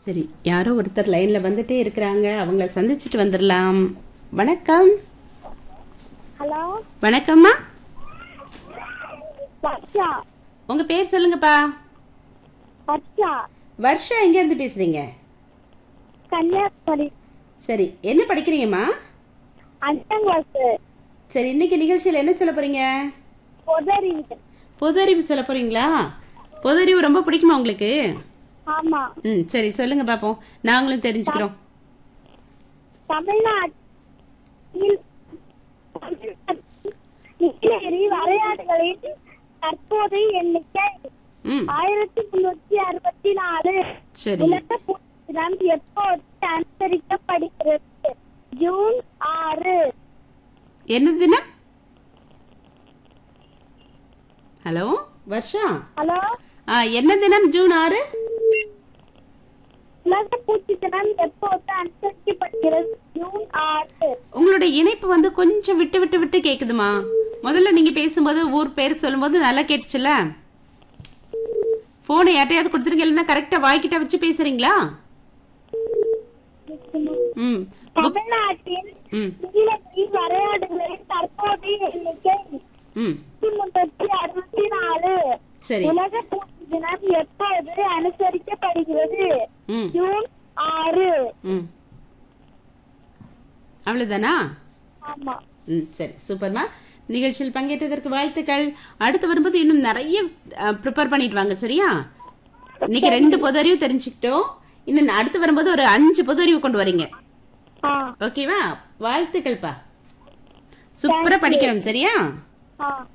சரி யாரோ ஒருத்தர் லைன்ல வந்துட்டே இருக்கிறாங்க அவங்கள சந்திச்சுட்டு வந்துடலாம் வணக்கம் ஹலோ வணக்கம்மா வர்ஷா உங்க பேர் சொல்லுங்கப்பா வர்ஷா வர்ஷா எங்க இருந்து பேசுறீங்க கன்னியாகுமரி சரி என்ன படிக்கிறீங்கம்மா அஞ்சாம் கிளாஸ் சரி இன்னைக்கு நிகழ்ச்சியில என்ன சொல்ல போறீங்க பொதறிவு பொது அறிவு சொல்ல போறீங்களா பொது அறிவு ரொம்ப பிடிக்குமா உங்களுக்கு ஆமா ம் சரி சொல்லுங்க பாப்போம் நாங்களும் தெரிஞ்சுக்கிறோம் தமிழ்நாட்டில் நீலகிரி வரையாடுகளின் தற்போதைய எண்ணிக்கை ம் ஆயிரத்தி முன்னூத்தி அறுபத்தி நாலு சரி உலக பூச்சி தினம் எப்போது அனுசரிக்கப்படுகிறது ஜூன் ஆறு என்ன தினம் ஹலோ வர்ஷா ஹலோ ஆ என்ன தினம் ஜூன் ஆறு உலக பூச்சி தினம் எப்போது அனுசரிக்கப்படுகிறது ஜூன் ஆறு உங்களுடைய இணைப்பு வந்து கொஞ்சம் விட்டு விட்டு விட்டு கேக்குதுமா முதல்ல நீங்க பேசும்போது ஊர் பேர் சொல்லும்போது நல்லா கேட்டுச்சுல போனை யார்ட்டையாவது கொடுத்துருங்க இல்லைன்னா கரெக்டா வாய்க்கிட்ட வச்சு பேசுறீங்களா ம் புக்- தமிழ்நாட்டில் ம் நீலகிரி வரையாடுகளின் தற்போதைய எண்ணிக்கை ம் முன்னூத்தி அறுபத்தி நாலு சரி உலக பூச்சி தினம் எப்போது அனுசரிக்கப்படுகிறது ம் ஜூன் ஆறு ம் அவ்வளவுதானா ஆமா ம் சரி சூப்பர்மா நிகழ்ச்சியில் பங்கேற்றதற்கு வாழ்த்துக்கள் அடுத்து வரும்போது இன்னும் நிறைய ப்ரிப்பேர் பண்ணிட்டு வாங்க சரியா இன்னைக்கு ரெண்டு பொது அறிவு தெரிஞ்சுக்கிட்டோம் இன்னும் அடுத்து வரும்போது ஒரு அஞ்சு பொது அறிவு கொண்டு வரீங்க ஆ ஓகேவா வாழ்த்துக்கள்ப்பா சூப்பரா படிக்கணும் சரியா ஆ